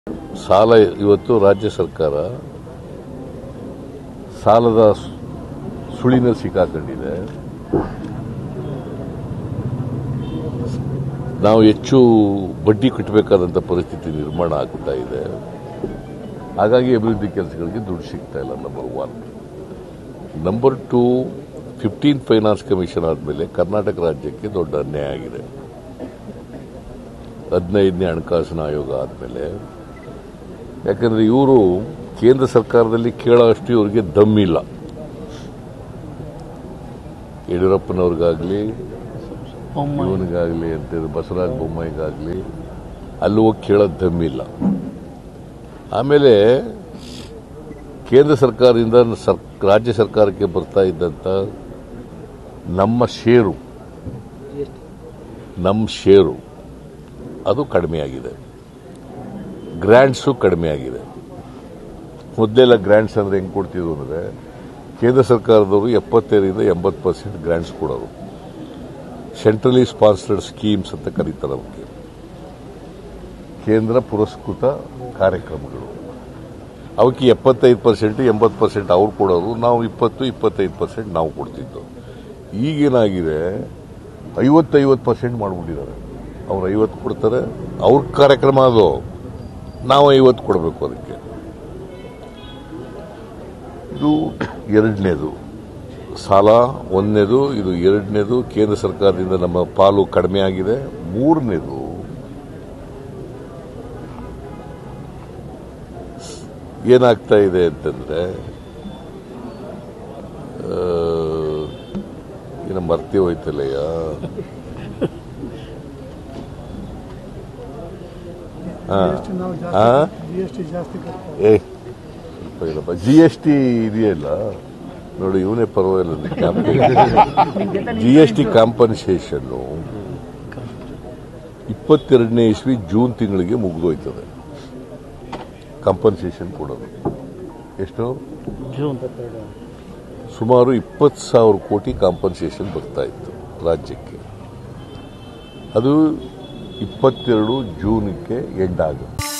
ಸಾಲ ಇವತ್ತು ರಾಜ್ಯ ಸರ್ಕಾರ ಸಾಲದ ಸು- ಸುಳಿನಲ್ಲಿ ಸಿಕ್ಕಾಕೊಂಡಿದೆ ನಾವು ಹೆಚ್ಚು ಬಡ್ಡಿ ಕಟ್ಟಬೇಕಾದಂಥ ಪರಿಸ್ಥಿತಿ ನಿರ್ಮಾಣ ಆಗ್ತಾ ಇದೆ ಹಾಗಾಗಿ ಅಭಿವೃದ್ಧಿ ಕೆಲಸಗಳಿಗೆ ದುಡ್ಡು ಸಿಗ್ತಾ ಇಲ್ಲ number one number two fifteen finance commission ಆದಮೇಲೆ ಕರ್ನಾಟಕ ರಾಜ್ಯಕ್ಕೆ ದೊಡ್ಡ ಅನ್ಯಾಯ ಆಗಿದೆ ಹದಿನೈದನೇ ಹಣಕಾಸಿನ ಆಯೋಗ ಆದಮೇಲೆ ಯಾಕಂದ್ರೆ ಇವರು ಕೇಂದ್ರ ಸರ್ಕಾರದಲ್ಲಿ ಕೇಳೋಷ್ಟು ಇವರಿಗೆ ದಮ್ಮಿಲ್ಲ ಯಡಿಯೂರಪ್ಪನವ್ರಿಗಾಗಲಿ ಇವನಿಗಾಗಲಿ ಅಂತ ಬಸವರಾಜ ಬೊಮ್ಮಾಯಿಗಾಗಲಿ ಅಲ್ಲಿ ಹೋಗಿ ಕೇಳೋದು ದಮ್ಮಿಲ್ಲ ಆಮೇಲೆ ಕೇಂದ್ರ ಸರ್ಕಾರದಿಂದ ಸರ್- ರಾಜ್ಯ ಸರ್ಕಾರಕ್ಕೆ ಬರ್ತಾ ಇದ್ದಂಥ ನಮ್ಮ ಷೇರು ನಮ್ಮ ಷೇರು ಅದು ಕಡಿಮೆಯಾಗಿದೆ ಗ್ರ್ಯಾಂಟ್ಸು ಕಡಿಮೆ ಆಗಿದೆ ಮೊದಲೆಲ್ಲ ಗ್ರ್ಯಾಂಟ್ಸ್ ಅಂದ್ರೆ ಹೆಂಗ್ ಕೊಡ್ತಿದ್ರು ಅಂದ್ರೆ ಕೇಂದ್ರ ಸರ್ಕಾರದವರು ಎಪ್ಪತ್ತೈದರಿಂದ ಎಂಬತ್ತು ಪರ್ಸೆಂಟ್ ಗ್ರ್ಯಾಂಟ್ಸ್ ಕೊಡೋರು ಸೆಂಟ್ರಲಿ ಸ್ಪಾನ್ಸರ್ಡ್ ಸ್ಕೀಮ್ಸ್ ಅಂತ ಕರೀತಾರೆ ಅವಕ್ಕೆ ಕೇಂದ್ರ ಪುರಸ್ಕೃತ ಕಾರ್ಯಕ್ರಮಗಳು ಅವಕ್ಕೆ ಎಪ್ಪತ್ತೈದು ಪರ್ಸೆಂಟ್ ಎಂಬತ್ತು ಪರ್ಸೆಂಟ್ ಅವ್ರು ಕೊಡೋರು ನಾವು ಇಪ್ಪತ್ತು ಇಪ್ಪತ್ತೈದು ಪರ್ಸೆಂಟ್ ನಾವು ಕೊಡ್ತಿದ್ದು ಈಗೇನಾಗಿದೆ ಐವತ್ತೈವತ್ತು ಪರ್ಸೆಂಟ್ ಮಾಡ್ಬಿಟ್ಟಿದ್ದಾರೆ ಅವ್ರು ಐವತ್ತು ಕೊಡ್ತಾರೆ ಅವ್ರ ಕಾರ್ಯಕ್ರಮ ಅದು ನಾವು ಐವತ್ತು ಕೊಡಬೇಕು ಅದಕ್ಕೆ ಇದು ಎರಡನೇದು ಸಾಲ ಒಂದನೇದು ಇದು ಎರಡನೇದು ಕೇಂದ್ರ ಸರ್ಕಾರದಿಂದ ನಮ್ಮ ಪಾಲು ಕಡಿಮೆ ಆಗಿದೆ ಮೂರನೇದು ಏನಾಗ್ತಾ ಇದೆ ಅಂತಂದ್ರೆ ಆ, ಏನೋ ಮರ್ತಿ ಹೋಯ್ತಲ್ಲಯ್ಯ ಹಾ ನಾವು ಹಾ ಜಾಸ್ತಿ ಜಿ ಎಸ್ ಟಿ ಜಾಸ್ತಿ ಕಟ್ತಾರೆ ಏ ಸ್ವಲ್ಪ ಇಲ್ಲಪ್ಪ ಜಿ ಎಸ್ ಟಿ ಇದೆಯಲ್ಲ ನೋಡಿ ಇವನೇ ಪರವಾಗಿಲ್ಲ ಜಿ ಎಸ್ ಟಿ ಕಾಂಪನ್ಸೇಷನ್ ಇಪ್ಪತ್ತೆರಡನೇ ಇಸ್ವಿ ಜೂನ್ ತಿಂಗಳಿಗೆ ಮುಗಿದೋಯ್ತದೆ ಕಾಂಪನ್ಸೇಷನ್ ಕೊಡೋದು ಎಷ್ಟು ಜೂನ್ ಸುಮಾರು ಇಪ್ಪತ್ತು ಸಾವಿರ ಕೋಟಿ ಕಾಂಪನ್ಸೇಷನ್ ಬರ್ತಾ ಇತ್ತು ರಾಜ್ಯಕ್ಕೆ ಅದು ಇಪ್ಪತ್ತೆರಡು ಜೂನ್ಗೆ ಎಂಡ್ ಆಗುತ್ತೆ